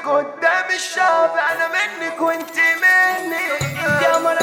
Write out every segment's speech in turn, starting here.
بحبك قدام الشعب انا منك وانت مني انت قمر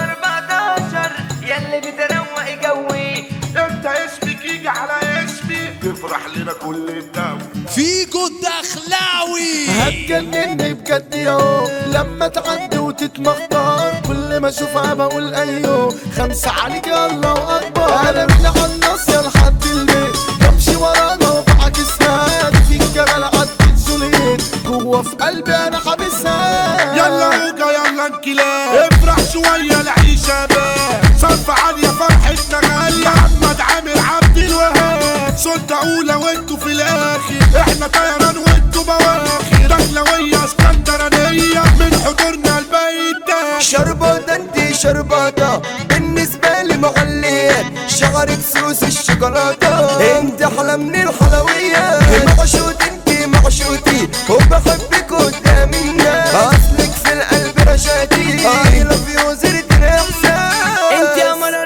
14 ياللي بتروق جوي انت اسمك يجي على اسمي تفرح لنا كل الدم فيجو الدخلاوي هتجنني بجد يو لما تعدي وتتمخطر كل ما اشوفها بقول ايوه خمسة عليك يا الله اكبر انا من على الناصية لحد البيت بمشي ورانا وبعكسها في الجمال عدت زوليت جوه في قلبي انا حابسها يلا اوجا يلا انكلاب افرح شوية العيشة باب صرف عالية فرحتنا غالية محمد عامر عبد الوهاب سلطة أولى وانتوا في الآخر احنا طيران وانتوا بواخر دخلوية اسكندرانية من حضورنا البيت ده شربات انت شرباتة بالنسبة لي معلية شعرك سوس الشوكولاتة انت حلا من الحلويات معشوط انت معشوتي وبحبك قدام الناس اصلك في القلب رشاتي I love you زرت الاحساس انت قمر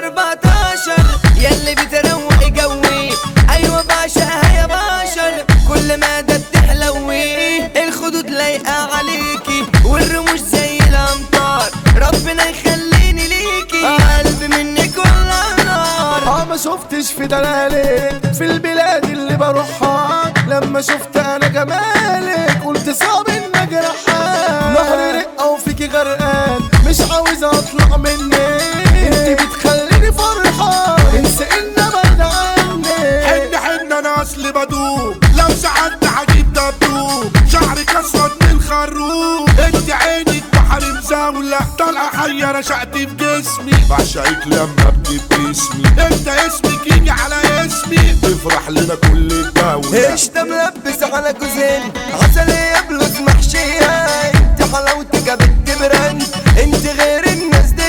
14 ياللي بتروق جوي ايوه بعشقها يا بشر كل ما ده بتحلوي الخدود لايقة عليكي والرموش زي الامطار ربنا يخليني ليكي قلبي منك والله نار اه ما شفتش في دلالك في البلاد اللي بروحها لما شفت انا جمالك قلت صعب ان اجرحها نهر رقه وفيكي غرقان مش عاوز اطلع منك انت بتخليني فرحان انسى ان ابعد عنك حن حن انا اصلي بدوب لو ساعدت هجيب دبدوب شعرك اسود من خروب انت عينك بحر مزاولة طالعة حية رشقت في جسمي بعشقك لما بتبتسمي انت اسمك يجي على اسمي تفرح لنا كل الدولة ايش ده ملبس على جوزين عسلية بلوز محشية انت حلاوتك بنت براند انت غير الناس دي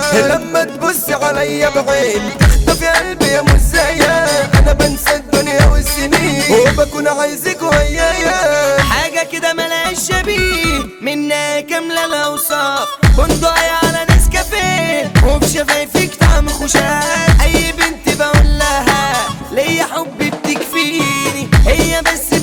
لما تبص عليا بعين تخطفي قلبي يا مزايا انا بنسى الدنيا والسنين وبكون عايزك ويايا حاجة كده ملهاش شبيه منها كاملة الاوصاف بندقية على نسكافيه وفي شفايفك طعم خشاف اي بنت بقول لها ليا حب بتكفيني هي بس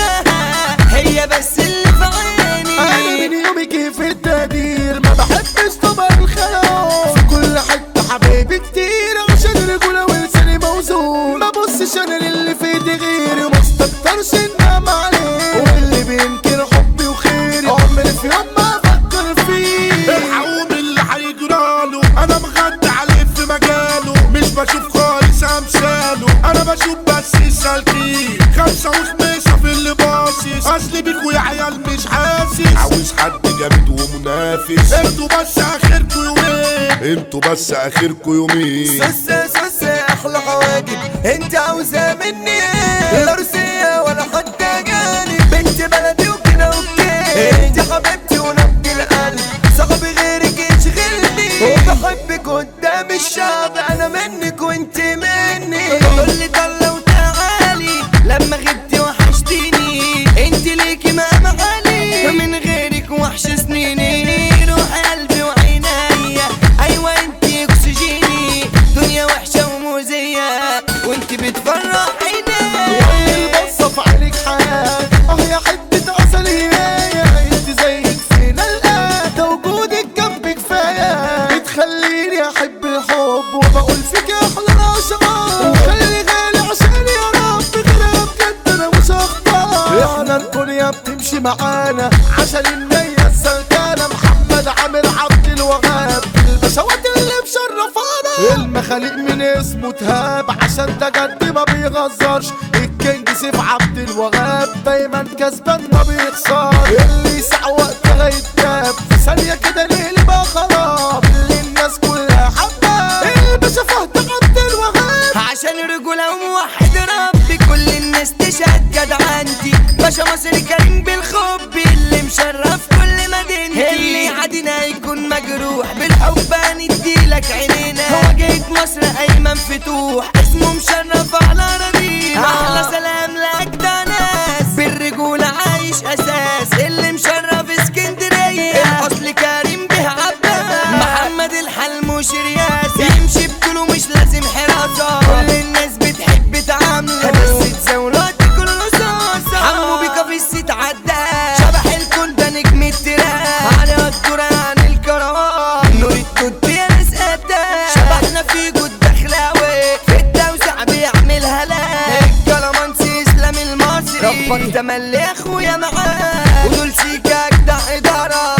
بحبها هي بس اللي في انا عيني من يومك في التقدير ما بحبش طبع الخلاف في كل حته حبايبي كتير عشان رجوله ولساني موزون ما بصش انا للي في ايدي غيري وما استكترش انام عليه واللي بينكر حبي وخيري عمري في يوم ما افكر فيه الحقوم اللي هيجراله انا مغدى عليه في مجاله مش بشوف خالص امثاله انا بشوف بس السالكين خمسة وخميسة في اللي باصص اصل بيكوا يا عيال مش حاسس عاوز حد جامد ومنافس انتوا بس اخركوا يومين انتوا بس اخركوا يومين سوسة سوسة احلى حواجب انت عاوزة مني ايه لا روسية ولا حتى جانب بنت بلدي وكده اوكي انت حبيبتي ونبض القلب صعب غيرك يشغلني وبحبك قدام الشعب انا منك وانت مني كل طلة وتعالي لما غبتي وحشتيني انت ليكي مقام عالي من غيرك وحش سنيني روح قلبي وعينيا ايوه انت اكسجيني دنيا وحشة ومؤذية وانت بتفرح عيني البصة في عينك حياة اه يا حتة عسل هي انت زيك فينا الآن ده وجودك جنبي كفاية بتخليني احب الحب وبقول فيك احلى الاشعار وخلي غالي عشان يا رب غيرها بجد انا مش هختار احنا الدنيا بتمشي معانا عشان النية السلكانة محمد عامر عبد الوهاب البشوات اللي مشرفانا المخاليق من اسمه تهاب عشان ده جد ما بيغزرش الكينج سيف عبد الوهاب دايما كسبان ما بيخسر اللي يسع وقتها يتجاب في ثانية كده ليه بقى خراب اللي الناس كلها حباه الباشا فهد عبد الوهاب عشان رجولة وموحد ربي كل الناس تشهد جدعنتي باشا مصر كريم بالحب اللي مشرف كل مدينتي اللي يعادينا يكون مجروح بالحب هنديلك عينينا واجهة مصر ايمن فتوح اسمه مشرف على ربينا احلى سلام لاجدع ناس بالرجولة عايش اساس اللي مشرف اسكندرية الاصل كريم به عباس محمد الحلم وشرياس يمشي بطوله مش لازم حراسة كل الناس بتحب تعامله بس تزاولات كله صاصة عمو بيكا في الست عدى شبح الكون ده نجم صاحبك تملي اخويا معاك ودول سيكاك ده اداره